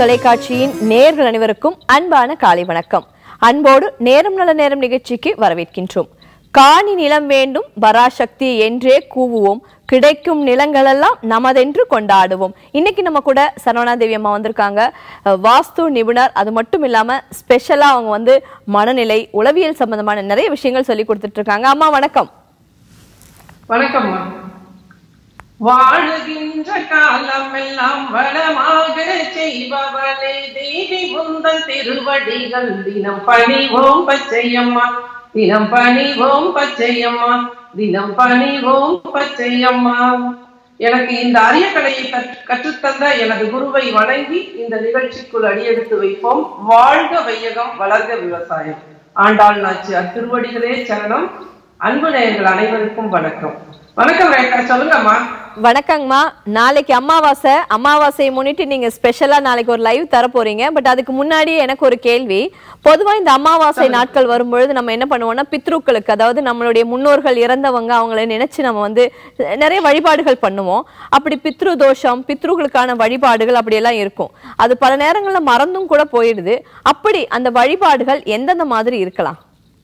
தொலைக்காட்சியின் நேர்கள் அனைவருக்கும் அன்பான காலை வணக்கம் அன்போடு நேரம் நல்ல நேரம் நிகழ்ச்சிக்கு வரவேற்கின்றோம் காணி நிலம் வேண்டும் பராசக்தி என்றே கூவுவோம் கிடைக்கும் நிலங்களெல்லாம் நமதென்று கொண்டாடுவோம் இன்னைக்கு நம்ம கூட சரவணா தேவி அம்மா வந்திருக்காங்க அஹ், வாஸ்து நிபுணர் அது மட்டும் இல்லாம ஸ்பெஷலா அவங்க வந்து மனநிலை உளவியல் சம்பந்தமான நிறைய விஷயங்கள் சொல்லி கொடுத்துட்டு இருக்காங்க அம்மா வணக்கம் வணக்கம்மா வாழுகின்ற காலம் எல்லாம் வளமாக செய்பவளே தேவி உந்தன் திருவடிகள் தினம் பணிவோம் பச்சையம்மா தினம் பணிவோம் பச்சையம்மா தினம் பணிவோம் பச்சையம்மா எனக்கு இந்த அரிய கலையை கற்று- கற்றுத்தந்த எனது குருவை வணங்கி இந்த நிகழ்ச்சிக்குள் அடியெடுத்து வைப்போம் வாழ்க வையகம் வளர்க விவசாயம் ஆண்டாள் நாச்சியார் திருவடிகளே சரணம் அன்பு நேயர்கள் அனைவருக்கும் வணக்கம் வணக்கம் ரேகா சொல்லுங்கம்மா வணக்கங்கம்மா நாளைக்கு அமாவாசை அமாவாசையை முன்னிட்டு நீங்க ஸ்பெஷலா நாளைக்கு ஒரு லைவ் தர போறீங்க பட் அதுக்கு முன்னாடி எனக்கு ஒரு கேள்வி பொதுவா இந்த அமாவாசை நாட்கள் வரும்பொழுது நம்ம என்ன பண்ணுவோம்னா பித்ருக்களுக்கு அதாவது நம்மளுடைய முன்னோர்கள் இறந்தவங்க அவங்கள நினைச்சு நம்ம வந்து நிறைய வழிபாடுகள் பண்ணுவோம் அப்படி பித்ரு தோஷம் பித்ருக்களுக்கான வழிபாடுகள் அப்படியெல்லாம் இருக்கும் அது பல நேரங்கள்ல மறந்தும் கூட போயிடுது அப்படி அந்த வழிபாடுகள் எந்தெந்த மாதிரி இருக்கலாம்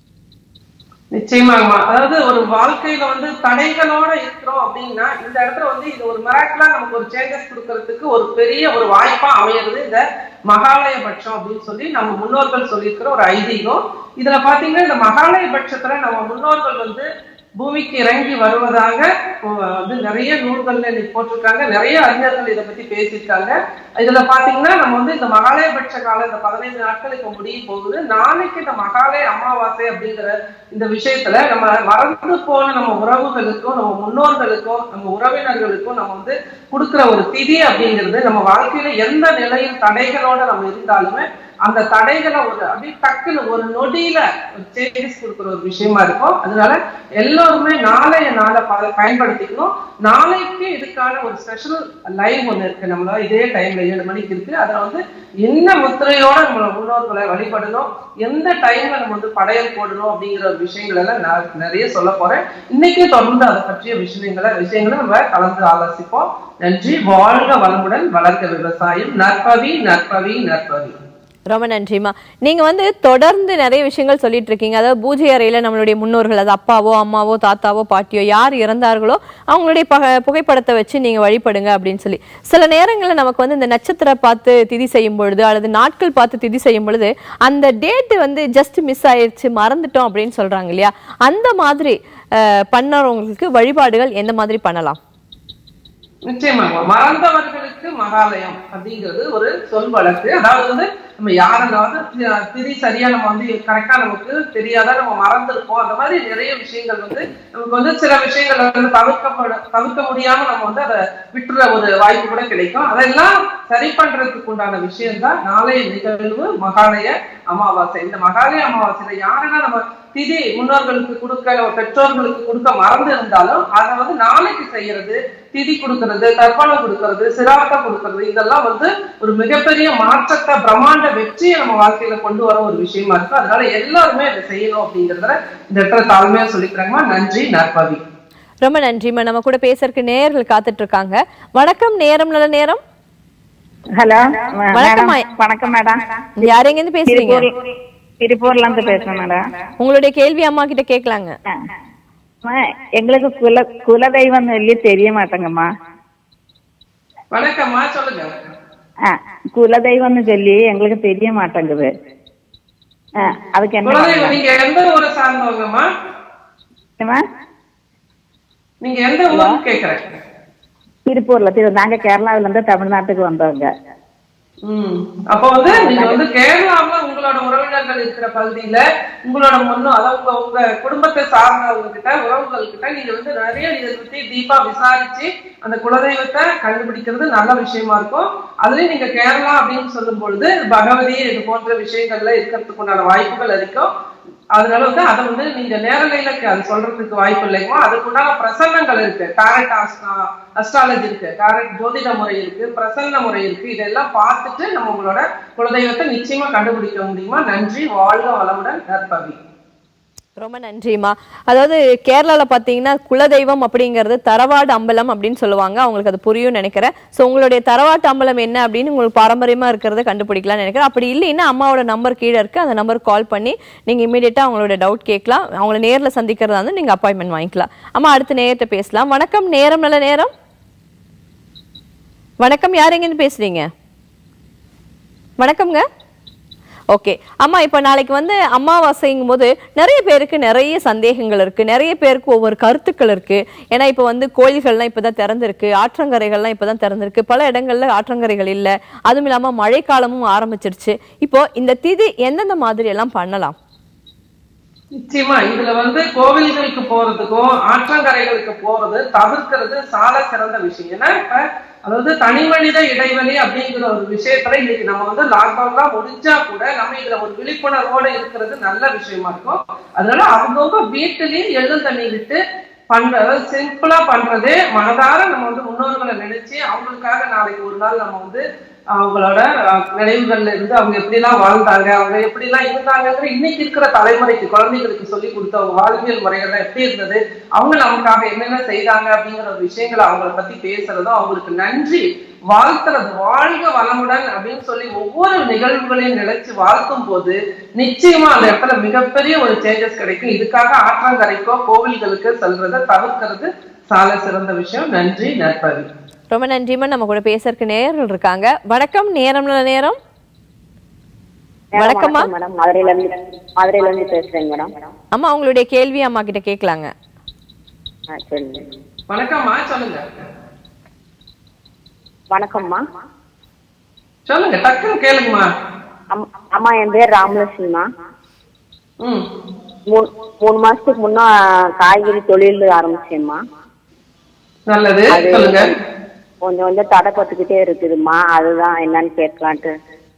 நிச்சயமாங்கம்மா அதாவது ஒரு வாழ்க்கையில வந்து தடைகளோட இருக்கிறோம் அப்படின்னா இந்த இடத்துல வந்து இது ஒரு மிராக்கிளா நமக்கு ஒரு சேஞ்சஸ் கொடுக்கறதுக்கு ஒரு பெரிய ஒரு வாய்ப்பா அமையிறது இந்த மகாலய பட்சம் அப்படின்னு சொல்லி நம்ம முன்னோர்கள் சொல்லியிருக்கிற ஒரு ஐதீகம் இதுல பாத்தீங்கன்னா இந்த மகாலய பட்சத்துல நம்ம முன்னோர்கள் வந்து பூமிக்கு இறங்கி வருவதாக அஹ், வந்து நிறைய நூல்கள்ல இன்னைக்கு போட்டிருக்காங்க நிறைய அறிஞர்கள் இதை பத்தி பேசியிருக்காங்க இதுல பாத்தீங்கன்னா நம்ம வந்து இந்த மகாலயபட்ச காலம் இந்த பதினைந்து நாட்கள் இப்ப முடிய போகுது நாளைக்கு இந்த மகாலய அமாவாசை அப்படிங்கிற இந்த விஷயத்துல நம்ம மறந்து போன நம்ம உறவுகளுக்கும் நம்ம முன்னோர்களுக்கும் நம்ம உறவினர்களுக்கும் நம்ம வந்து கொடுக்கிற ஒரு திதி அப்படிங்கிறது நம்ம வாழ்க்கையில எந்த நிலையில் தடைகளோட நம்ம இருந்தாலுமே அந்த தடைகளை ஒரு அப்படியே டக்குன்னு ஒரு நொடியில ஒரு சேஞ்சஸ் கொடுக்குற ஒரு விஷயமா இருக்கும் அதனால எல்லோருமே நாளைய நாளை ப- பயன்படுத்திக்கணும் நாளைக்கு இதுக்கான ஒரு ஸ்பெஷல் லைவ் ஒண்ணு இருக்கு நம்மள இதே டைம்ல ஏழு மணிக்கு இருக்கு அதுல வந்து என்ன முத்திரையோட நம்மள முன்னோர்களை வழிபடணும் எந்த டைம்ல நம்ம வந்து படையல் போடணும் அப்படிங்கிற ஒரு விஷயங்கள் எல்லாம் நான் நிறைய சொல்ல போறேன் இன்னைக்கு தொடர்ந்து அதை பற்றிய விஷயங்களை விஷயங்களை நம்ம கலந்து ஆலோசிப்போம் நன்றி வாழ்க வளமுடன் வளர்க்க விவசாயம் நற்பவி நற்பவி நற்பவி ரொம்ப நன்றிம்மா நீங்க வந்து தொடர்ந்து நிறைய விஷயங்கள் சொல்லிட்டு இருக்கீங்க அதாவது பூஜை அறையில நம்மளுடைய முன்னோர்கள் அது அப்பாவோ அம்மாவோ தாத்தாவோ பாட்டியோ யார் இறந்தார்களோ அவங்களுடைய பக- புகைப்படத்தை வச்சு நீங்க வழிபடுங்க அப்படின்னு சொல்லி சில நேரங்கள்ல நமக்கு வந்து இந்த நட்சத்திர பார்த்து திதி செய்யும் பொழுது அல்லது நாட்கள் பார்த்து திதி செய்யும் பொழுது அந்த டேட் வந்து ஜஸ்ட் மிஸ் ஆயிடுச்சு மறந்துட்டோம் அப்படின்னு சொல்றாங்க இல்லையா அந்த மாதிரி அஹ், பண்ணறவங்களுக்கு வழிபாடுகள் எந்த மாதிரி பண்ணலாம் நிச்சயமாக மறந்தவர்களுக்கு மகாலயம் அப்படிங்கிறது ஒரு சொல் வழக்கு அதாவது வந்து நம்ம யாரெல்லாம் தி- திதி சரியா நம்ம வந்து கரெக்டா நமக்கு தெரியாத நம்ம மறந்துருப்போம் அந்த மாதிரி நிறைய விஷயங்கள் வந்து நமக்கு வந்து சில விஷயங்கள் வந்து தவிர்க்கப்பட தவிர்க்க முடியாம நம்ம வந்து அதை விட்டுற ஒரு வாய்ப்பு கூட கிடைக்கும் அதெல்லாம் சரி பண்றதுக்கு உண்டான விஷயம் தான் நாளைய நிகழ்வு மகாலய அமாவாசை இந்த மகாலய அமாவாசையில யாரெல்லாம் நம்ம திதி முன்னோர்களுக்கு கொடுக்க நம்ம பெற்றோர்களுக்கு கொடுக்க மறந்து இருந்தாலும் அதை வந்து நாளைக்கு செய்யறது திதி கொடுக்கறது தர்ப்பணம் கொடுக்கறது சிராத்தம் கொடுக்கறது இதெல்லாம் வந்து ஒரு மிகப்பெரிய மாற்றத்தை பிரம்மாண்ட வெற்றியை நம்ம வாழ்க்கையில கொண்டு வர ஒரு விஷயமா இருக்கு அதனால எல்லாருமே அதை செய்யணும் அப்படிங்கறத இந்த இடத்துல தாழ்மையா சொல்லிக்கிறாங்கம்மா நன்றி நற்பவி ரொம்ப நன்றிம்மா நம்ம கூட பேசுறதுக்கு நேயர்கள் காத்துட்டு இருக்காங்க வணக்கம் நேரம் நல்ல நேரம் ஹலோ வணக்கம் மேடம் வணக்கம் மேடம் யார் எங்க இருந்து பேசுறீங்க திருப்பூர் திருப்பூர்ல இருந்து பேசுறேன் மேடம் உங்களுடைய கேள்வி அம்மா கிட்ட கேட்கலாங்க ஆ. அம்மா, எங்களுக்கு குல குலதெய்வம் சொல்லி தெரிய மாட்டேங்கம்மா வணக்கம்மா சொல்லுங்க ஆ, குலதெய்வம்னு சொல்லி எங்களுக்கு தெரிய மாட்டேங்குது ஆ, அதுக்கு என்ன குழந்தை பண்ணலாம்? நீங்க எந்த ஊரை சார்ந்தவங்கம்மா ஏம்மா? நீங்க எந்த ஊர்னு கேக்குறேன் திருப்பூர்ல திரு நாங்க கேரளாவில இருந்து தமிழ்நாட்டுக்கு வந்தவங்க ம். அப்ப வந்து நீங்க வந்து கேரளாவுல உங்களோட உறவினர்கள் இருக்கிற பகுதியில உங்களோட முன்னோ அதாவது உங்க உங்க குடும்பத்தை சார்ந்தவங்க கிட்ட உறவுகள் கிட்ட நீங்க வந்து நிறைய இதை பத்தி டீப்பா விசாரிச்சு அந்த குலதெய்வத்தை கண்டுபிடிக்கிறது நல்ல விஷயமா இருக்கும் அதுலயும் நீங்க கேரளா அப்படின்னு சொல்லும் பொழுது பகவதி இது போன்ற விஷயங்கள்ல இருக்கிறதுக்கு உண்டான வாய்ப்புகள் அதிகம் அதனால வந்து அதை வந்து நீங்க நேரலையில க- அது சொல்றதுக்கு வாய்ப்பு இல்லைங்களா அதுக்குண்டான பிரசன்னங்கள் இருக்கு டாரட் அஸ்ட்ராலஜி இருக்கு டாரட் ஜோதிட முறை இருக்கு பிரசன்ன முறை இருக்கு இதெல்லாம் பார்த்துட்டு நம்ம உங்களோட குலதெய்வத்தை நிச்சயமா கண்டுபிடிக்க முடியுமா நன்றி வாழ்க வளமுடன் நற்பவி ரொம்ப நன்றிம்மா அதாவது கேரளால பாத்தீங்கன்னா குலதெய்வம் அப்படிங்கிறது தரவாடு அம்பலம் அப்படின்னு சொல்லுவாங்க அவங்களுக்கு அது புரியும் நினைக்கிறேன் சோ உங்களுடைய தரவாட்டு அம்பலம் என்ன அப்படின்னு உங்களுக்கு பாரம்பரியமா இருக்கிறத கண்டுபிடிக்கலாம்னு நினைக்கிறேன் அப்படி இல்லைன்னா அம்மாவோட நம்பர் கீழே இருக்கு அந்த நம்பருக்கு கால் பண்ணி நீங்க இமீடியட்டா அவங்களோட டவுட் கேட்கலாம் அவங்கள நேர்ல சந்திக்கிறதா இருந்தா நீங்க அப்பாயின்மெண்ட் வாங்கிக்கலாம் அம்மா அடுத்த நேரத்தை பேசலாம் வணக்கம் நேரம் நல்ல நேரம் வணக்கம் யார் எங்கேருந்து பேசுறீங்க வணக்கம்ங்க ஓகே அம்மா இப்போ நாளைக்கு வந்து அமாவாசைங்கும் போது நிறைய பேருக்கு நிறைய சந்தேகங்கள் இருக்கு நிறைய பேருக்கு ஒவ்வொரு கருத்துக்கள் இருக்கு ஏன்னா இப்போ வந்து கோயில்கள்லாம் இப்பதான் திறந்திருக்கு ஆற்றங்கரைகள்லாம் இப்பதான் திறந்திருக்கு பல இடங்கள்ல ஆற்றங்கரைகள் இல்ல அதுவும் இல்லாம மழைக்காலமும் ஆரம்பிச்சிருச்சு இப்போ இந்த திதி எந்தெந்த மாதிரி எல்லாம் பண்ணலாம் நிச்சயமா இதுல வந்து கோவில்களுக்கு போறதுக்கும் ஆற்றங்கரைகளுக்கு போறது தவிர்க்கிறது சால சிறந்த விஷயம் ஏன்னா இப்ப அதாவது தனி மனித இடைவெளி அப்படிங்கிற ஒரு விஷயத்துல இன்னைக்கு நம்ம வந்து லாக்டவுன் தான் முடிஞ்சா கூட நம்ம இதுல ஒரு விழிப்புணர்வோட இருக்கிறது நல்ல விஷயமா இருக்கும் அதனால அவங்கவுங்க வீட்டிலேயே எழுதும் தண்ணி விட்டு பண்ற அதாவது சிம்பிளா பண்றது மனதார நம்ம வந்து முன்னோர்களை நினைச்சு அவங்களுக்காக நாளைக்கு ஒரு நாள் நம்ம வந்து அவங்களோட அஹ், நினைவுகள்ல இருந்து அவங்க எப்படிலாம் வாழ்ந்தாங்க அவங்க எப்படிலாம் இருந்தாங்கங்கிற இன்னைக்கு இருக்கிற தலைமுறைக்கு குழந்தைகளுக்கு சொல்லி கொடுத்த அவங்க வாழ்வியல் முறைகள்லாம் எப்படி இருந்தது அவங்க நமக்காக என்னென்ன செய்தாங்க அப்படிங்கிற ஒரு விஷயங்களை அவங்கள பத்தி பேசுறதும் அவங்களுக்கு நன்றி வாழ்த்துறது வாழ்க வளமுடன் அப்படின்னு சொல்லி ஒவ்வொரு நிகழ்வுகளையும் நினைச்சு வாழ்த்தும் போது நிச்சயமா அந்த இடத்துல மிகப்பெரிய ஒரு சேஞ்சஸ் கிடைக்கும் இதுக்காக ஆற்றங்கரைக்கோ கோவில்களுக்கு செல்றதை தவிர்க்கிறது சால சிறந்த விஷயம் நன்றி நற்பவி ரொம்ப நன்றிம்மா நம்ம கூட பேசுறதுக்கு நேயர்கள் இருக்காங்க வணக்கம் நேரம் நல்ல நேரம் வணக்கம்மா மேடம் மதுரையில இருந்து மதுரையில இருந்து பேசுறேங்க மேடம் அம்மா உங்களுடைய கேள்வி அம்மா கிட்ட கேட்கலாங்க ஆ சரிங்க வணக்கம்மா சொல்லுங்க வணக்கம்மா சொல்லுங்க டக்குன்னு கேளுங்கம்மா அம்- அம்மா என் பேர் ராமலட்சுமிமா ம் மூணு மூணு மாசத்துக்கு முன்ன காய்கறி தொழில் ஆரம்பிச்சேம்மா நல்லது சொல்லுங்க கொஞ்சம் கொஞ்சம் தடைப்பட்டுக்கிட்டே இருக்குதும்மா அதுதான் என்னன்னு கேட்கலான்ட்டு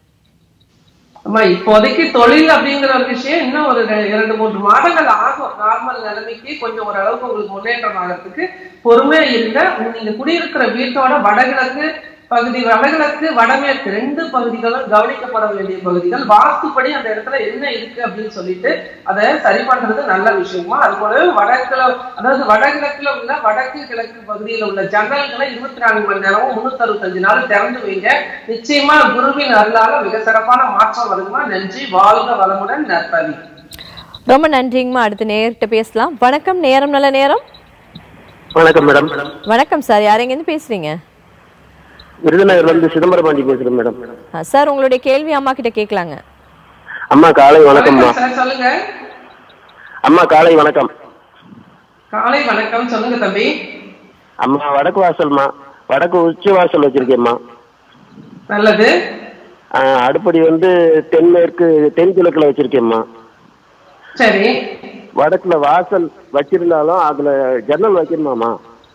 அம்மா இப்போதைக்கு தொழில் அப்படிங்கிற ஒரு விஷயம் இன்னும் ஒரு ரெ- இரண்டு மூன்று மாதங்கள் ஆகும் நார்மல் நிலைமைக்கு கொஞ்சம் ஓரளவுக்கு உங்களுக்கு முன்னேற்றம் ஆகிறதுக்கு பொறுமையா இருங்க நீங்க குடியிருக்கிற வீட்டோட வடகிழக்கு பகுதி வடகிழக்கு வடமேற்கு ரெண்டு பகுதிகளும் கவனிக்கப்பட வேண்டிய பகுதிகள் வாஸ்துப்படி அந்த இடத்துல என்ன இருக்கு அப்படின்னு சொல்லிட்டு அதை சரி பண்றது நல்ல விஷயமா அது போலவே வடக்குல அதாவது வடகிழக்குல உள்ள வடக்கு கிழக்கு பகுதியில் உள்ள ஜன்னல்களை இருபத்தி நான்கு மணி நேரமும் முன்னூத்தி அறுபத்தஞ்சு நாள் திறந்து வைங்க நிச்சயமா குருவின் அருளால மிக சிறப்பான மாற்றம் வருமா நன்றி வாழ்க வளமுடன் நற்பவி ரொம்ப நன்றிங்கம்மா அடுத்து நேர்கிட்ட பேசலாம் வணக்கம் நேரம் நல்ல நேரம் வணக்கம் மேடம் வணக்கம் சார் யார் எங்கேருந்து பேசுறீங்க விருதுநகர்ல இருந்து சிதம்பரம் பாண்டி பேசுறேன் மேடம் ஆ, சார் உங்களுடைய கேள்வி அம்மா கிட்ட கேட்கலாங்க அம்மா காலை வணக்கம்மா வணக்கம் சார் சொல்லுங்க அம்மா காலை வணக்கம் காலை வணக்கம் சொல்லுங்க தம்பி அம்மா வடக்கு வாசல்மா வடக்கு உச்சி வாசல் வச்சிருக்கேம்மா நல்லது ஆ, அடுப்படி வந்து தென்மேற்கு தென்கிழக்குல வச்சிருக்கேம்மா சரி வடக்குல வாசல் வச்சிருந்தாலும் அதுல ஜன்னல் வைக்கணுமாமா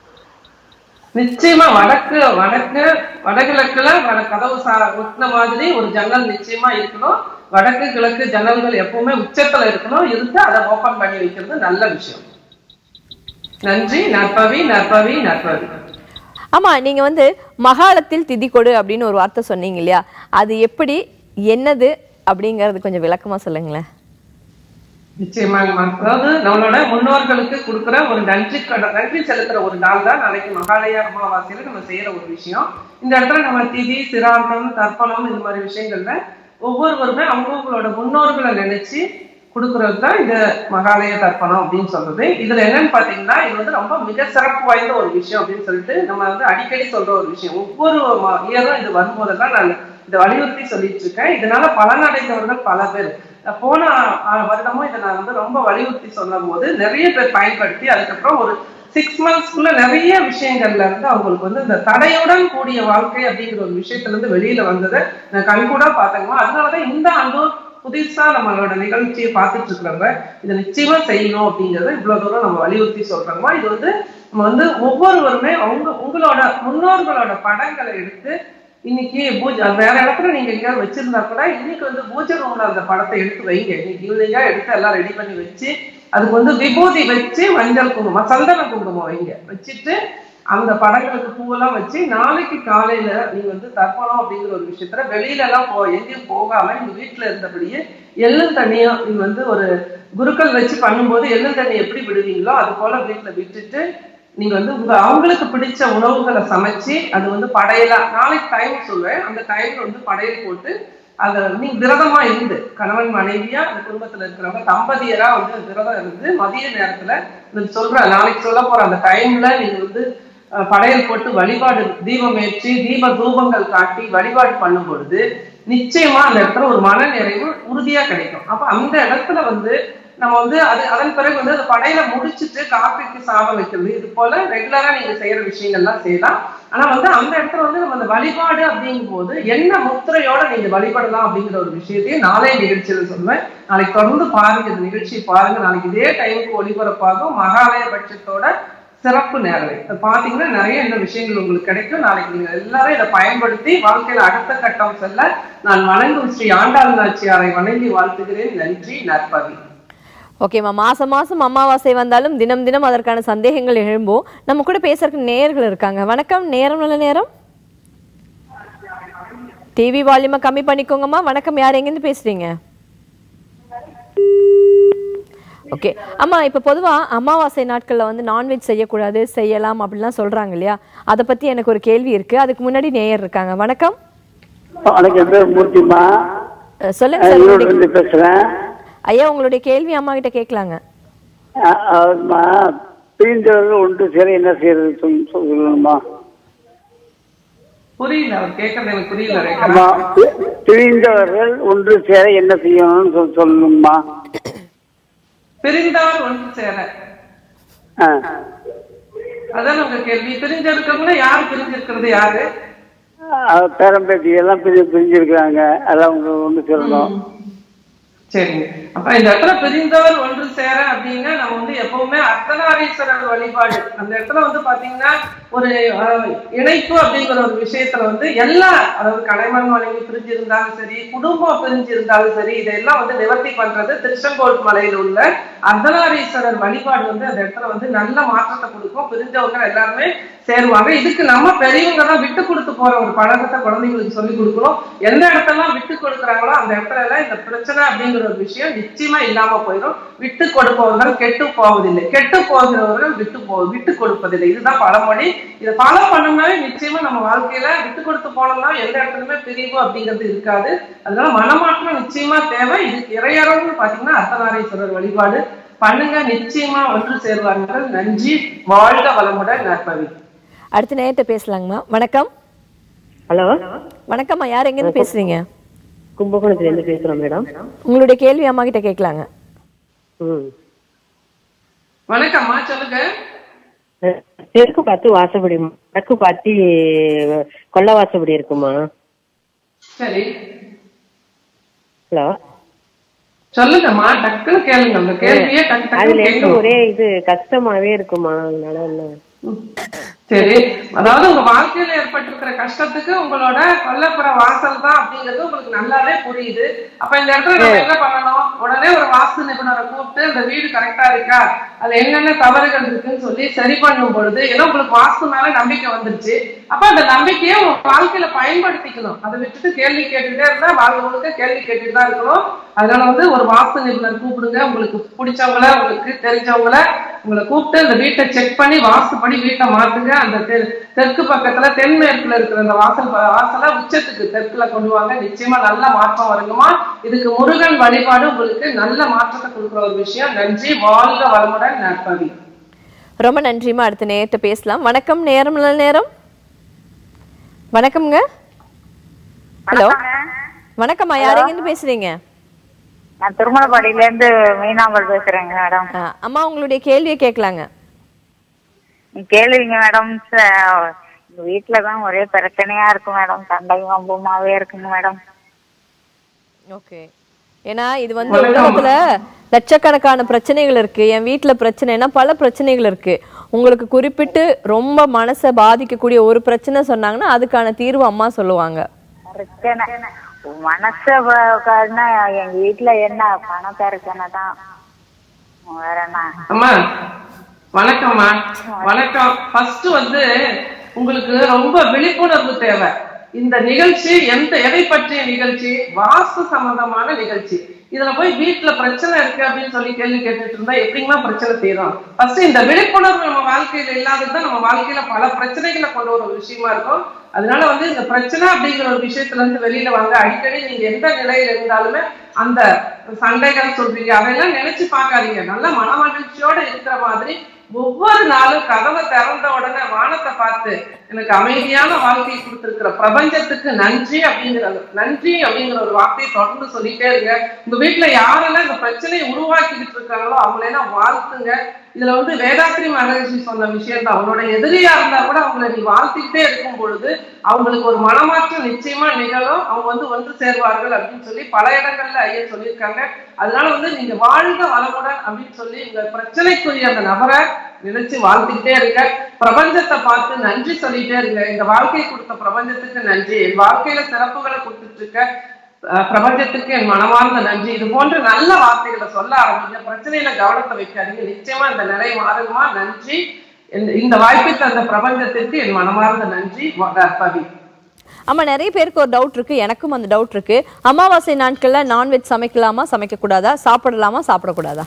நிச்சயமா வடக்கு வடக்கு வடகிழக்குல வட கதவு சா ஒட்டின மாதிரி ஒரு ஜன்னல் நிச்சயமா இருக்கணும் வடக்கு கிழக்கு ஜன்னல்கள் எப்பவுமே உச்சத்துல இருக்கணும் இருந்து அதை ஓபன் பண்ணி வைக்கிறது நல்ல விஷயம் நன்றி நற்பவி நற்பவி நற்பவி ஆமா நீங்க வந்து மகாலத்தில் திதி கொடு அப்படின்னு ஒரு வார்த்தை சொன்னீங்க இல்லையா அது எப்படி என்னது அப்படிங்கறது கொஞ்சம் விளக்கமா சொல்லுங்களேன் நிச்சயமாங்கம்மா அதாவது நம்மளோட முன்னோர்களுக்கு கொடுக்குற ஒரு நன்றி கட நன்றி செலுத்துற ஒரு நாள் தான் நாளைக்கு மகாலய அமாவாசையில நம்ம செய்யற ஒரு விஷயம் இந்த இடத்துல நம்ம திதி சிராந்தம் தர்ப்பணம் இந்த மாதிரி விஷயங்கள்ல ஒவ்வொருவருமே அவங்கவுங்களோட முன்னோர்களை நினைச்சு கொடுக்கறது தான் இந்த மகாலய தர்ப்பணம் அப்படின்னு சொல்றது இதுல என்னன்னு பாத்தீங்கன்னா இது வந்து ரொம்ப மிக சிறப்பு வாய்ந்த ஒரு விஷயம் அப்படின்னு சொல்லிட்டு நம்ம வந்து அடிக்கடி சொல்ற ஒரு விஷயம் ஒவ்வொரு இயரும் இது வரும்போதெல்லாம் நான் இதை வலியுறுத்தி சொல்லிட்டு இருக்கேன் இதனால பலனடைந்தவர்கள் பல பேர் போன ஆ, வருடமும் இதை நான் வந்து ரொம்ப வலியுறுத்தி சொல்லும் போது நிறைய பேர் பயன்படுத்தி அதுக்கப்புறம் ஒரு சிக்ஸ் மந்த்ஸ்க்குள்ள நிறைய விஷயங்கள்ல இருந்து அவங்களுக்கு வந்து இந்த தடையுடன் கூடிய வாழ்க்கை அப்படிங்கிற ஒரு விஷயத்துல இருந்து வெளியில வந்ததை நான் கண்கூடா பார்த்தேங்கம்மா அதனாலதான் இந்த ஆண்டும் புதுசா நம்மளோட நிகழ்ச்சியை பார்த்துட்டு இருக்கிறவங்க இதை நிச்சயமா செய்யணும் அப்படிங்கறத இவ்வளவு தூரம் நம்ம வலியுறுத்தி சொல்றோமா இது வந்து நம்ம வந்து ஒவ்வொருவருமே அவங்க உங்களோட முன்னோர்களோட படங்களை எடுத்து இன்னைக்கு பூஜை வேற இடத்துல நீங்க எங்கேயாவது வச்சிருந்தா கூட இன்னைக்கு வந்து பூஜை ரூம்ல அந்த படத்தை எடுத்து வைங்க இன்னைக்கு ஈவினிங்கா எடுத்து எல்லாம் ரெடி பண்ணி வச்சு அதுக்கு வந்து விபூதி வச்சு மஞ்சள் குங்குமம் சந்தன குங்குமம் வைங்க வச்சுட்டு அந்த படங்களுக்கு பூவெல்லாம் வச்சு நாளைக்கு காலையில நீங்க வந்து தர்ப்பணம் அப்படிங்கிற ஒரு விஷயத்துல வெளியில எல்லாம் போ எங்கேயும் போகாம நீங்க வீட்டுல இருந்தபடியே எள்ளும் தண்ணியா நீங்க வந்து ஒரு குருக்கள் வச்சு பண்ணும்போது எள்ளும் தண்ணி எப்படி விடுவீங்களோ அது போல வீட்டுல விட்டுட்டு நீங்க வந்து உங்க அவங்களுக்கு பிடிச்ச உணவுகளை சமைச்சு அது வந்து படையலா நாளைக்கு டைம் சொல்லுவேன் அந்த டைம்ல வந்து படையல் போட்டு அத நீங்க விரதமா இருந்து கணவன் மனைவியா அந்த குடும்பத்துல இருக்கிறவங்க தம்பதியரா வந்து விரதம் இருந்து மதிய நேரத்துல இந்த சொல்ற நாளைக்கு சொல்ல போற அந்த டைம்ல நீங்க வந்து அஹ், படையல் போட்டு வழிபாடு தீபம் ஏற்றி தீப தூபங்கள் காட்டி வழிபாடு பண்ணும் பொழுது நிச்சயமா அந்த இடத்துல ஒரு மன நிறைவு உறுதியா கிடைக்கும் அப்ப அந்த இடத்துல வந்து நம்ம வந்து அது அதன் பிறகு வந்து அந்த படையில முடிச்சிட்டு காப்பிக்கு சாதம் வைக்கிறது இது போல ரெகுலரா நீங்க செய்யற விஷயங்கள்லாம் செய்யலாம் ஆனா வந்து அந்த இடத்துல வந்து நம்ம அந்த வழிபாடு அப்படிங்கும் போது என்ன முத்திரையோட நீங்க வழிபடலாம் அப்படிங்கிற ஒரு விஷயத்தையும் நாளைய நிகழ்ச்சியில சொல்லுவேன் நாளைக்கு தொடர்ந்து பாருங்க இந்த நிகழ்ச்சி பாருங்க நாளைக்கு இதே டைமுக்கு ஒளிபரப்பாகும் மகாலய பட்சத்தோட சிறப்பு நேரலை இதை பாத்தீங்கன்னா நிறைய இந்த விஷயங்கள் உங்களுக்கு கிடைக்கும் நாளைக்கு நீங்க எல்லாரும் இதை பயன்படுத்தி வாழ்க்கையில அடுத்த கட்டம் செல்ல நான் வணங்கும் ஸ்ரீ ஆண்டாள் நாச்சியாரை வணங்கி வாழ்த்துகிறேன் நன்றி நற்பவி ஓகேம்மா மாசம் மாசம் அமாவாசை வந்தாலும் தினம் தினம் அதற்கான சந்தேகங்கள் எழும்பும் நம்ம கூட பேசுறதுக்கு நேயர்கள் இருக்காங்க வணக்கம் நேரம் நல்ல நேரம் டிவி வால்யூமை கம்மி பண்ணிக்கோங்கம்மா வணக்கம் யார் எங்கேருந்து பேசுறீங்க ஓகே அம்மா இப்போ பொதுவா அமாவாசை நாட்கள்ல வந்து நான்வெஜ் செய்யக்கூடாது செய்யலாம் அப்படிலாம் சொல்றாங்க இல்லையா அதை பத்தி எனக்கு ஒரு கேள்வி இருக்கு அதுக்கு முன்னாடி நேயர் இருக்காங்க வணக்கம் வணக்கம் என் பேர் மூர்த்திமா அஹ் சொல்லுங்க நான் சார் ஈரோடுல உங்களுடைய- இருந்து பேசுறேன் ஐயா உங்களுடைய கேள்வி அம்மா கிட்ட கேட்கலாங்க அ- அம்மா, பிரிந்தவர்கள் ஒன்று சேர என்ன செய்யறது சொல்~ சொல்லணுமா புரியல அவர் கேட்கறது எனக்கு புரியல ரேகா ஆமா பி- பிரிந்தவர்கள் ஒன்று சேர என்ன செய்யணும்னு சொல்~ சொல்லணுமா பிரிந்தவர் ஒன்று சேர ஆ. அதான் உங்க கேள்வி பிரிஞ்சிருக்கவங்கள யாரு பிரிஞ்சிருக்கிறது யாரு அஹ் பேரம்பேத்தி எல்லாம் பிரி பிரிஞ்சிருக்கிறாங்க அதான் அவங்க ஒன்று சேரணும் சரிங்க அப்ப இந்த இடத்துல பிரிந்தவர் ஒன்று சேர அப்படின்னா நம்ம வந்து எப்பவுமே அர்த்தநாரீஸ்வரர் வழிபாடு அந்த இடத்துல வந்து பாத்தீங்கன்னா ஒரு அஹ், இணைப்பு அப்படிங்கிற ஒரு விஷயத்துல வந்து எல்லா அதாவது கலைமன் மனைவி பிரிஞ்சிருந்தாலும் சரி குடும்பம் பிரிஞ்சிருந்தாலும் சரி இதெல்லாம் வந்து நிவர்த்தி பண்றது திருச்செங்கோட் மலையில உள்ள அர்த்தநாரீஸ்வரர் வழிபாடு வந்து அந்த இடத்துல வந்து நல்ல மாற்றத்தை கொடுக்கும் பிரிஞ்சவங்க எல்லாருமே சேருவாங்க இதுக்கு நம்ம பெரியவங்க தான் விட்டு கொடுத்து போற ஒரு பழக்கத்தை குழந்தைங்களுக்கு சொல்லி கொடுக்கணும் எந்த இடத்தெல்லாம் விட்டு கொடுக்குறாங்களோ அந்த இடத்துல எல்லாம் இந்த பிரச்சனை அப்படிங்கிற ஒரு விஷயம் நிச்சயமா இல்லாம போயிடும் விட்டு கொடுப்பவர்கள் கெட்டு போவதில்லை கெட்டு போகிறவர்கள் விட்டு போ விட்டு கொடுப்பதில்லை இதுதான் பழமொழி இதை ஃபாலோ பண்ணோம்னாவே நிச்சயமா நம்ம வாழ்க்கையில விட்டு கொடுத்து போனோம்னா எந்த இடத்துலயுமே பிரிவு அப்படிங்கிறது இருக்காது அதனால மனமாற்றம் நிச்சயமா தேவை இதுக்கு இறையறவுன்னு பாத்தீங்கன்னா அர்த்தநாரீஸ்வரர் வழிபாடு பண்ணுங்க நிச்சயமா ஒன்று சேருவார்கள் நன்றி வாழ்க வளமுடன் நற்பவி அடுத்த நேரத்தை பேசலாங்கம்மா வணக்கம் ஹலோ வணக்கம்மா யார் எங்கேருந்து பேசுறீங்க கும்பகோணத்துல இருந்து பேசுறோம் மேடம் உங்களுடைய கேள்வி அம்மா கிட்ட கேட்கலாங்க ம் வணக்கம்மா சொல்லுங்க தெற்கு பார்த்து வாசப்படி வடக்கு பார்த்து கொல்ல வாசப்படி இருக்குமா சரி ஹலோ சொல்லுங்கம்மா டக்குன்னு கேளுங்க அந்த கேள்வியே டக்கு அதுல டக்குன்னு இருந்து கேட்கணும் ஒரே இது கஷ்டமாவே இருக்குமா அதனால என்ன சரி அதாவது உங்க வாழ்க்கையில ஏற்பட்டிருக்கிற கஷ்டத்துக்கு உங்களோட கொல்லப்புற வாசல் தான் அப்படிங்கிறது உங்களுக்கு நல்லாவே புரியுது அப்ப இந்த இடத்துல நம்ம என்ன பண்ணணும் உடனே ஒரு வாஸ்து நிபுணரை கூப்பிட்டு இந்த வீடு கரெக்டா இருக்கா அதுல என்னென்ன தவறுகள் இருக்குன்னு சொல்லி சரி பண்ணும் பொழுது ஏதோ உங்களுக்கு வாஸ்து மேல நம்பிக்கை வந்துருச்சு அப்ப அந்த நம்பிக்கையை உங்க வாழ்க்கையில பயன்படுத்திக்கணும் அதை விட்டுட்டு கேள்வி கேட்டுட்டே இருந்தா வாழ்க்கை முழுக்க கேள்வி கேட்டுட்டு தான் இருக்கணும் அதனால வந்து ஒரு வாஸ்து நிபுணர் கூப்பிடுங்க உங்களுக்கு பிடிச்சவங்கள உங்களுக்கு தெரிஞ்சவங்கள உங்களை கூப்பிட்டு அந்த வீட்டை செக் பண்ணி வாஸ்துப்படி வீட்டை மாத்துங்க அந்த தெ- தெற்கு பக்கத்துல தென்மேற்குல இருக்கிற அந்த வாசல் ப- வாசலை உச்சத்துக்கு தெற்குல கொண்டு வாங்க நிச்சயமா நல்ல மாற்றம் வருங்கம்மா இதுக்கு முருகன் வழிபாடு உங்களுக்கு நல்ல மாற்றத்தை கொடுக்குற ஒரு விஷயம் நன்றி வாழ்க வளமுடன் நற்பவி ரொம்ப நன்றிம்மா அடுத்த நேரத்தை பேசலாம் வணக்கம் நேரம் நல்ல நேரம் வணக்கம்ங்க ஹலோ வணக்கம்மா யார் எங்கேருந்து பேசுறீங்க நான் திருமலப்பாடியில இருந்து மீனாம்பல் பேசுறேங்க மேடம் ஆ, அம்மா உங்களுடைய கேள்வியை கேட்கலாங்க கேளுவீங்க மேடம் எங்க வீட்டுலதான் ஒரே பிரச்சனையா இருக்கு மேடம் சண்டை வம்புமாவே இருக்குங்க மேடம் ஓகே ஏன்னா இது வந்து உலகத்துல லட்சக்கணக்கான பிரச்சனைகள் இருக்கு என் வீட்ல பிரச்சனைனா பல பிரச்சனைகள் இருக்கு உங்களுக்கு குறிப்பிட்டு ரொம்ப மனசை பாதிக்கக்கூடிய ஒரு பிரச்சனை சொன்னாங்கன்னா அதுக்கான தீர்வு அம்மா சொல்லுவாங்க பிரச்சனை மனச காரணம் எங்க வீட்டுல என்ன பண பிரச்சனை தான் வேற என்ன அம்மா வணக்கம்மா வணக்கம் ஃபர்ஸ்ட் வந்து உங்களுக்கு ரொம்ப விழிப்புணர்வு தேவை இந்த நிகழ்ச்சி எந்த எதை பற்றிய நிகழ்ச்சி வாஸ்து சம்பந்தமான நிகழ்ச்சி இதுல போய் வீட்டுல பிரச்சனை இருக்கு அப்படின்னு சொல்லி கேள்வி கேட்டுட்டு இருந்தா எப்படிங்களா பிரச்சனை தீரும் ஃபர்ஸ்ட் இந்த விழிப்புணர்வு நம்ம வாழ்க்கையில இல்லாததுதான் நம்ம வாழ்க்கையில பல பிரச்சனைகளை கொண்டு வர ஒரு விஷயமா இருக்கும் அதனால வந்து இந்த பிரச்சனை அப்படிங்கிற ஒரு விஷயத்துல இருந்து வெளியில வாங்க அடிக்கடி நீங்க எந்த நிலையில இருந்தாலுமே அந்த சண்டைகள் சொல்றீங்க அதையெல்லாம் நினைச்சு பார்க்காதீங்க நல்ல மனமகிழ்ச்சியோட இருக்கிற மாதிரி ஒவ்வொரு நாளும் கதவை திறந்த உடனே வானத்தை பார்த்து எனக்கு அமைதியான வாழ்க்கையை கொடுத்திருக்கிற பிரபஞ்சத்துக்கு நன்றி அப்படிங்கிற நன்றி அப்படிங்கிற ஒரு வார்த்தையை தொடர்ந்து சொல்லிட்டே இருங்க உங்க வீட்டுல யாரெல்லாம் இந்த பிரச்சனையை உருவாக்கிட்டு இருக்காங்களோ அவங்களெல்லாம் வாழ்த்துங்க இதுல வந்து வேதாத்ரி மகரிஷி சொன்ன விஷயம் தான் அவங்களோட எதிரியா இருந்தா கூட அவங்கள நீ வாழ்த்திக்கிட்டே இருக்கும் பொழுது அவங்களுக்கு ஒரு மனமாற்றம் நிச்சயமா நிகழும் அவங்க வந்து வந்து சேர்வார்கள் அப்படின்னு சொல்லி பல இடங்கள்ல ஐயா சொல்லியிருக்காங்க அதனால வந்து நீங்க வாழ்க வளமுடன் அப்படின்னு சொல்லி உங்க பிரச்சனைக்குரிய அந்த நபரை நினைச்சு வாழ்த்துக்கிட்டே இருங்க பிரபஞ்சத்தை பார்த்து நன்றி சொல்லிட்டே இருங்க இந்த வாழ்க்கை கொடுத்த பிரபஞ்சத்துக்கு நன்றி என் வாழ்க்கையில சிறப்புகளை கொடுத்துட்டு இருக்க அஹ், பிரபஞ்சத்துக்கு என் மனமார்ந்த நன்றி இது போன்ற நல்ல வார்த்தைகளை சொல்ல ஆரம்பிங்க பிரச்சனையில கவனத்தை வைக்காதீங்க நிச்சயமா இந்த நிலை மாறுமா நன்றி இந்த- இந்த வாய்ப்பை தந்த பிரபஞ்சத்திற்கு என் மனமார்ந்த நன்றி பவி ஆமா நிறைய பேருக்கு ஒரு டவுட் இருக்கு எனக்கும் அந்த டவுட் இருக்கு அமாவாசை நாட்கள்ல நான்வெஜ் சமைக்கலாமா சமைக்க கூடாதா சாப்பிடலாமா சாப்பிடக்கூடாதா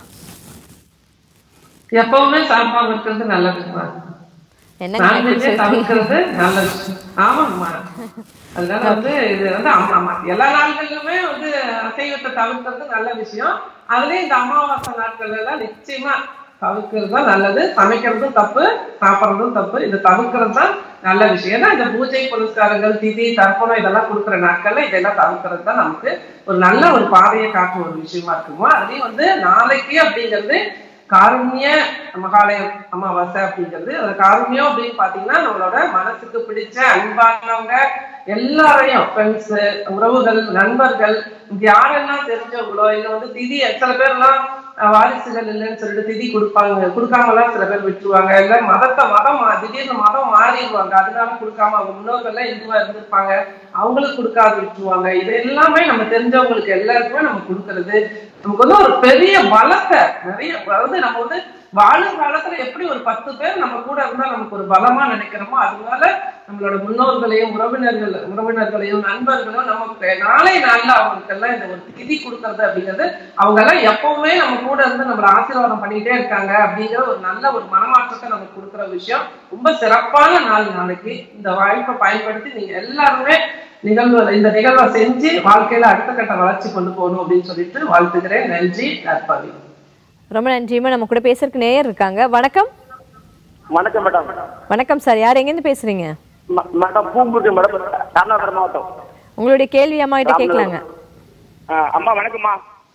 எப்பவுமே சாப்பாடு இருக்கிறது நல்லதுமா என்ன நான்வெஜ்ஜை தவிர்க்கிறது நல்ல விஷயம் ஆமாம்மா அதனால வந்து இது வந்து ஆமா ஆமா எல்லா நாள்களிலுமே வந்து அசைவத்தை தவிர்க்கிறது நல்ல விஷயம் அதுலயும் இந்த அமாவாசை நாட்கள் எல்லாம் நிச்சயமா தவிர்க்கிறது தான் நல்லது சமைக்கிறதும் தப்பு சாப்பிட்றதும் தப்பு இது தவிர்க்கிறது தான் நல்ல விஷயம் ஏன்னா இந்த பூஜை புரஸ்காரங்கள் திதி தர்ப்பணம் இதெல்லாம் கொடுக்குற நாட்கள்ல இதெல்லாம் தவிர்க்கிறது தான் நமக்கு ஒரு நல்ல ஒரு பாதையை காட்டும் ஒரு விஷயமா இருக்குமா அதுலயும் வந்து நாளைக்கு அப்படிங்கிறது காருண்ய மகாலய அமாவாசை அப்படிங்கிறது அந்த காருண்யம் அப்படின்னு பாத்தீங்கன்னா நம்மளோட மனசுக்கு பிடிச்ச அன்பானவங்க எல்லாரையும் ஃப்ரெண்ட்ஸ் உறவுகள் நண்பர்கள் இங்க யாரெல்லாம் தெரிஞ்சவங்களோ இல்ல வந்து திதி சில பேர்லாம் அஹ், வாரிசுகள் இல்லைன்னு சொல்லிட்டு திதி கொடுப்பாங்க கொடுக்காமலாம் சில பேர் விட்டுருவாங்க இல்ல மதத்தை மதம் மா- திடீர்னு மதம் மாறிடுவாங்க அதனால கொடுக்காம அவங்க முன்னோர்கள்லாம் இந்துவா இருந்திருப்பாங்க அவங்களுக்கு கொடுக்காது விட்டுருவாங்க இது எல்லாமே நம்ம தெரிஞ்சவங்களுக்கு எல்லாருக்குமே நம்ம கொடுக்கறது நமக்கு வந்து ஒரு பெரிய பலத்தை நிறைய அதாவது நம்ம வந்து வாழும் காலத்துல எப்படி ஒரு பத்து பேர் நம்ம கூட இருந்தா நமக்கு ஒரு பலமா நினைக்கிறோமோ அதனால நம்மளோட முன்னோர்களையும் உறவினர்கள் உறவினர்களையும் நண்பர்களையும் நமக்கு நாளை நாள்ல அவங்களுக்கு எல்லாம் இந்த ஒரு திதி கொடுக்கறது அப்படிங்கிறது அவங்க எல்லாம் எப்பவுமே நம்ம கூட இருந்து நம்மள ஆசீர்வாதம் பண்ணிட்டே இருக்காங்க அப்படிங்கிற ஒரு நல்ல ஒரு மனமாற்றத்தை நமக்கு கொடுக்குற விஷயம் ரொம்ப சிறப்பான நாள் நாளைக்கு இந்த வாய்ப்பை பயன்படுத்தி நீங்க எல்லாருமே நிகழ்வு இந்த நிகழ்வை செஞ்சு வாழ்க்கையில அடுத்த கட்ட வளர்ச்சி கொண்டு போகணும் அப்படின்னு சொல்லிட்டு வாழ்த்துக்கிறேன் நன்றி நற்பவி ரொம்ப நன்றிமா நம்ம கூட பேசுறதுக்கு நேயர் இருக்காங்க வணக்கம் வணக்கம் மேடம் வணக்கம் சார் யார் எங்கேருந்து பேசுறீங்க ம- மேடம் பூம்புட்டு மேடம் ராமநாதபுரம் மாவட்டம் உங்களுடைய கேள்வி அம்மா கிட்ட கேட்கலாங்க ஆ, அம்மா வணக்கம்மா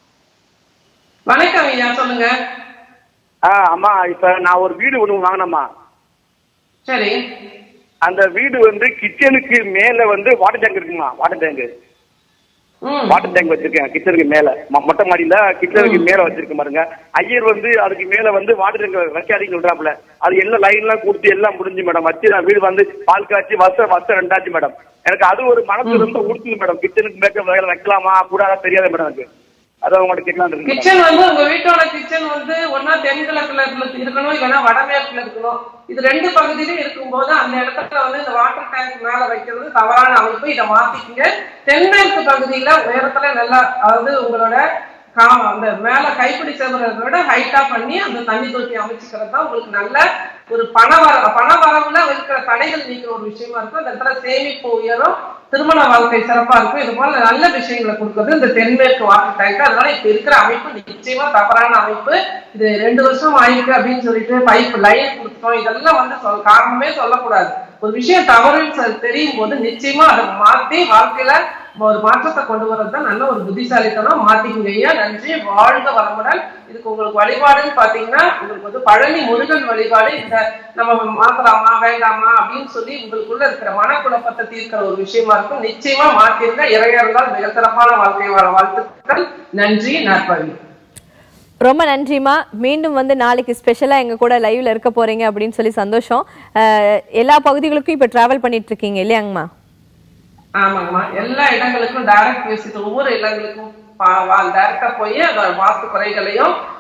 வணக்கம் ஐயா சொல்லுங்க ஆ அம்மா இப்ப நான் ஒரு வீடு ஒண்ணு வாங்கினேம்மா சரி அந்த வீடு வந்து கிச்சனுக்கு மேல வந்து வாட்டர் டேங்க் இருக்குமா வாட்டர் டேங்க் ம் வாட்டர் டேங்க் வச்சிருக்கேன் கிச்சனுக்கு மேல மொ- மொட்டை மாடியில கிச்சனுக்கு மேல வச்சிருக்கேன் பாருங்க ஐயர் வந்து அதுக்கு மேல வந்து வாட்டர் டேங்க் வைக்காதீங்கன்னு சொல்றாப்புல அது எல்லாம் லைன் எல்லாம் கொடுத்து எல்லாம் முடிஞ்சு மேடம் வச்சு நான் வீடு வந்து பால் காய்ச்சி வருஷம் வருஷம் ரெண்டாச்சு மேடம் எனக்கு அது ஒரு மனசு ரொம்ப உடுத்துது மேடம் கிச்சனுக்கு மேல வேலை வைக்கலாமா கூடாதா தெரியாது மேடம் எனக்கு அதான் உங்கள்ட்ட கேட்கலாம் இருக்கு கிச்சன் வந்து உங்க வீட்டோட கிச்சன் வந்து ஒன்னா தென்கிழக்குல இருக்கு- இருக்கணும் இல்லைன்னா வடமேற்குல இருக்கணும் இது ரெண்டு பகுதியிலும் இருக்கும்போது அந்த இடத்துல வந்து இந்த வாட்டர் டேங்க் மேல வைக்கிறது தவறான அமைப்பு இதை மாத்திக்கங்க தென்மேற்கு பகுதியில உயரத்துல நல்லா அதாவது உங்களோட கா அந்த மேல கைப்பிடி செவரை விட ஹைட்டா பண்ணி அந்த தண்ணி தொட்டி அமைச்சுக்கிறது தான் உங்களுக்கு நல்ல ஒரு பண வர பண வரவுல இருக்கிற தடைகள் நீக்கிற ஒரு விஷயமா இருக்கும் அந்த இடத்துல சேமிப்பு உயரும் திருமண வாழ்க்கை சிறப்பா இருக்கும் இது போல நல்ல விஷயங்களை கொடுக்கிறது இந்த தென்மேற்கு வாட்டர் டேங்க் அதனால இப்ப இருக்கிற அமைப்பு நிச்சயமா தவறான அமைப்பு இது ரெண்டு வருஷம் ஆயிருக்கு அப்படின்னு சொல்லிட்டு பைப் லைன் கொடுத்தோம் இதெல்லாம் வந்து சொல் காரணமே சொல்லக்கூடாது ஒரு விஷயம் தவறுன்னு சொல்லி தெரியும் போது நிச்சயமா அதை மாத்தி வாழ்க்கையில ஒரு மாற்றத்தை கொண்டு வர்றது தான் நல்ல ஒரு புத்திசாலித்தனம் மாத்திக்குங்க ஐயா நன்றி வாழ்க வளமுடன் இதுக்கு உங்களுக்கு வழிபாடுன்னு பாத்தீங்கன்னா உங்களுக்கு வந்து பழனி முருகன் வழிபாடு இந்த நம்ம மாத்தலாமா வேண்டாமா அப்படின்னு சொல்லி உங்களுக்குள்ள இருக்கிற மனக்குழப்பத்தை தீர்க்கிற ஒரு விஷயமா இருக்கும் நிச்சயமா மாத்திருங்க இறையர்களால் மிக சிறப்பான வாழ்க்கை வாழ வாழ்த்துக்கள் நன்றி நற்பவி ரொம்ப நன்றிமா மீண்டும் வந்து நாளைக்கு ஸ்பெஷலா எங்க கூட லைவ்ல இருக்க போறீங்க அப்படின்னு சொல்லி சந்தோஷம் அஹ், எல்லா பகுதிகளுக்கும் இப்ப டிராவல் பண்ணிட்டு இருக்கீங்க இல்லையாங்கம்மா ஆமாங்கம்மா எல்லா இடங்களுக்கும் டைரக்ட் விசிட் ஒவ்வொரு இடங்களுக்கும் டைரக்டா போய் அந்த வாஸ்து குறைகளையும்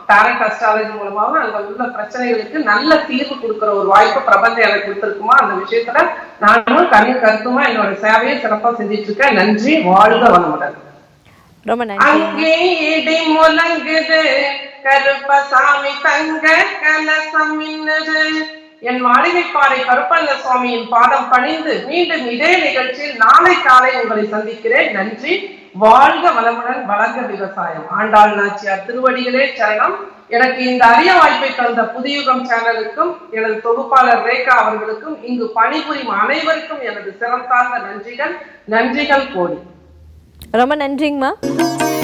டாரண்ட் அஸ்ட்ராலஜி மூலமாவும் அங்க உள்ள பிரச்சனைகளுக்கு நல்ல தீர்வு கொடுக்கிற ஒரு வாய்ப்பு பிரபஞ்சம் எனக்கு கொடுத்திருக்குமா அந்த விஷயத்துல நானும் கண்ணு கருத்துமா என்னோட சேவையை சிறப்பா செஞ்சுட்டு இருக்கேன் நன்றி வாழ்க வளமுடன் ரொம்ப நன்றி அங்கே இடி முழங்குது கருப்பசாமி தங்க கலசம் மின்னுது என் மாளிகைப்பாறை கருப்பண்ண சுவாமியின் பாதம் பணிந்து மீண்டும் இதே நிகழ்ச்சியில் நாளை காலை உங்களை சந்திக்கிறேன் நன்றி வாழ்க வளமுடன் வளர்க விவசாயம் ஆண்டாள் நாச்சியார் திருவடிகளே சரணம் எனக்கு இந்த அரிய வாய்ப்பை தந்த புதியுகம் சேனலுக்கும் எனது தொகுப்பாளர் ரேகா அவர்களுக்கும் இங்கு பணிபுரியும் அனைவருக்கும் எனது சிறம் சார்ந்த நன்றிகள் நன்றிகள் கோடி ரொம்ப நன்றிங்கம்மா